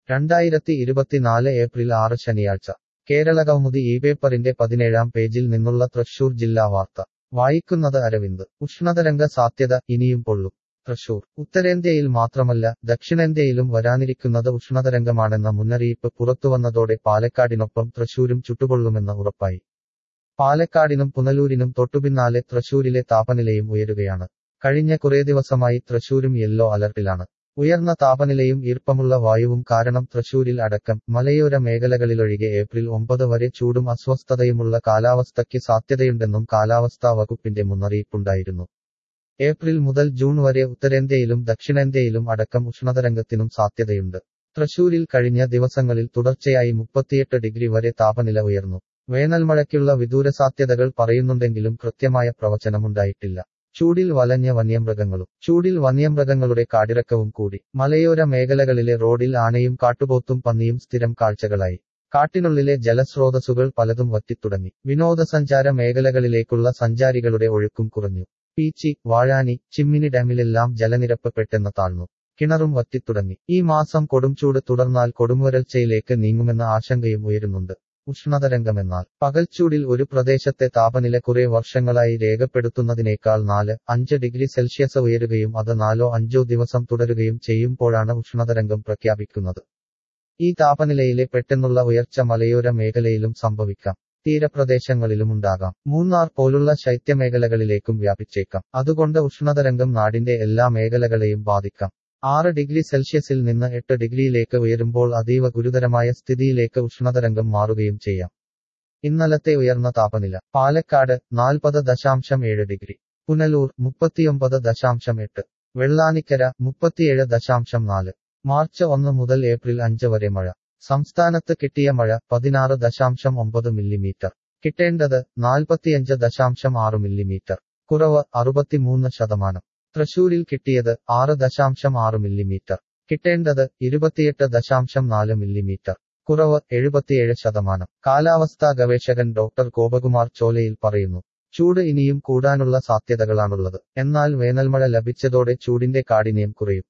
രണ്ടായിരത്തി ഇരുപത്തിനാല് ഏപ്രിൽ ആറ് ശനിയാഴ്ച കേരളകൗമുദി ഈ പേപ്പറിന്റെ പതിനേഴാം പേജിൽ നിന്നുള്ള തൃശൂർ ജില്ലാ വാർത്ത വായിക്കുന്നത് അരവിന്ദ് ഉഷ്ണതരംഗ സാധ്യത ഇനിയും പൊള്ളും തൃശൂർ ഉത്തരേന്ത്യയിൽ മാത്രമല്ല ദക്ഷിണേന്ത്യയിലും വരാനിരിക്കുന്നത് ഉഷ്ണതരംഗമാണെന്ന മുന്നറിയിപ്പ് പുറത്തുവന്നതോടെ പാലക്കാടിനൊപ്പം തൃശൂരും ചുട്ടുപൊള്ളുമെന്ന് ഉറപ്പായി പാലക്കാടിനും പുനലൂരിനും തൊട്ടുപിന്നാലെ തൃശൂരിലെ താപനിലയും ഉയരുകയാണ് കഴിഞ്ഞ കുറേ ദിവസമായി തൃശൂരും യെല്ലോ അലർട്ടിലാണ് ഉയർന്ന താപനിലയും ഈർപ്പമുള്ള വായുവും കാരണം തൃശൂരിൽ അടക്കം മലയോര മേഖലകളിലൊഴികെ ഏപ്രിൽ ഒമ്പത് വരെ ചൂടും അസ്വസ്ഥതയുമുള്ള കാലാവസ്ഥയ്ക്ക് സാധ്യതയുണ്ടെന്നും കാലാവസ്ഥാ വകുപ്പിന്റെ മുന്നറിയിപ്പുണ്ടായിരുന്നു ഏപ്രിൽ മുതൽ ജൂൺ വരെ ഉത്തരേന്ത്യയിലും ദക്ഷിണേന്ത്യയിലും അടക്കം ഉഷ്ണതരംഗത്തിനും സാധ്യതയുണ്ട് തൃശൂരിൽ കഴിഞ്ഞ ദിവസങ്ങളിൽ തുടർച്ചയായി മുപ്പത്തിയെട്ട് ഡിഗ്രി വരെ താപനില ഉയർന്നു വേനൽമഴയ്ക്കുള്ള വിദൂര സാധ്യതകൾ പറയുന്നുണ്ടെങ്കിലും കൃത്യമായ പ്രവചനമുണ്ടായിട്ടില്ല ചൂടിൽ വലഞ്ഞ വന്യമൃഗങ്ങളും ചൂടിൽ വന്യമൃഗങ്ങളുടെ കാടിറക്കവും കൂടി മലയോര മേഖലകളിലെ റോഡിൽ ആനയും കാട്ടുപോത്തും പന്നിയും സ്ഥിരം കാഴ്ചകളായി കാട്ടിനുള്ളിലെ ജലസ്രോതസ്സുകൾ പലതും വറ്റിത്തുടങ്ങി വിനോദസഞ്ചാര മേഖലകളിലേക്കുള്ള സഞ്ചാരികളുടെ ഒഴുക്കും കുറഞ്ഞു പീച്ചി വാഴാനി ചിമ്മിനി ഡാമിലെല്ലാം ജലനിരപ്പ് പെട്ടെന്ന് താഴ്ന്നു കിണറും വറ്റിത്തുടങ്ങി ഈ മാസം കൊടുംചൂട് തുടർന്നാൽ കൊടുംവരൾച്ചയിലേക്ക് നീങ്ങുമെന്ന ആശങ്കയും ഉയരുന്നുണ്ട് ഉഷ്ണതരംഗമെന്നാൽ പകൽച്ചൂടിൽ ഒരു പ്രദേശത്തെ താപനില കുറെ വർഷങ്ങളായി രേഖപ്പെടുത്തുന്നതിനേക്കാൾ നാല് അഞ്ച് ഡിഗ്രി സെൽഷ്യസ് ഉയരുകയും അത് നാലോ അഞ്ചോ ദിവസം തുടരുകയും ചെയ്യുമ്പോഴാണ് ഉഷ്ണതരംഗം പ്രഖ്യാപിക്കുന്നത് ഈ താപനിലയിലെ പെട്ടെന്നുള്ള ഉയർച്ച മലയോര മേഖലയിലും സംഭവിക്കാം തീരപ്രദേശങ്ങളിലും ഉണ്ടാകാം മൂന്നാർ പോലുള്ള ശൈത്യമേഖലകളിലേക്കും വ്യാപിച്ചേക്കാം അതുകൊണ്ട് ഉഷ്ണതരംഗം നാടിന്റെ എല്ലാ മേഖലകളെയും ബാധിക്കാം ആറ് ഡിഗ്രി സെൽഷ്യസിൽ നിന്ന് എട്ട് ഡിഗ്രിയിലേക്ക് ഉയരുമ്പോൾ അതീവ ഗുരുതരമായ സ്ഥിതിയിലേക്ക് ഉഷ്ണതരംഗം മാറുകയും ചെയ്യാം ഇന്നലത്തെ ഉയർന്ന താപനില പാലക്കാട് നാൽപ്പത് ദശാംശം ഏഴ് ഡിഗ്രി പുനലൂർ മുപ്പത്തിയൊമ്പത് ദശാംശം എട്ട് വെള്ളാനിക്കര മുപ്പത്തിയേഴ് ദശാംശം നാല് മാർച്ച് ഒന്ന് മുതൽ ഏപ്രിൽ അഞ്ച് വരെ മഴ സംസ്ഥാനത്ത് കിട്ടിയ മഴ പതിനാറ് ദശാംശം ഒമ്പത് മില്ലിമീറ്റർ കിട്ടേണ്ടത് നാൽപ്പത്തിയഞ്ച് ദശാംശം ആറ് മില്ലിമീറ്റർ കുറവ് അറുപത്തിമൂന്ന് ശതമാനം തൃശൂരിൽ കിട്ടിയത് ആറ് ദശാംശം ആറ് മില്ലിമീറ്റർ കിട്ടേണ്ടത് ഇരുപത്തിയെട്ട് ദശാംശം നാല് മില്ലിമീറ്റർ കുറവ് എഴുപത്തിയേഴ് ശതമാനം കാലാവസ്ഥാ ഗവേഷകൻ ഡോക്ടർ ഗോപകുമാർ ചോലയിൽ പറയുന്നു ചൂട് ഇനിയും കൂടാനുള്ള സാധ്യതകളാണുള്ളത് എന്നാൽ വേനൽമഴ ലഭിച്ചതോടെ ചൂടിന്റെ കാഠിന്യം കുറയും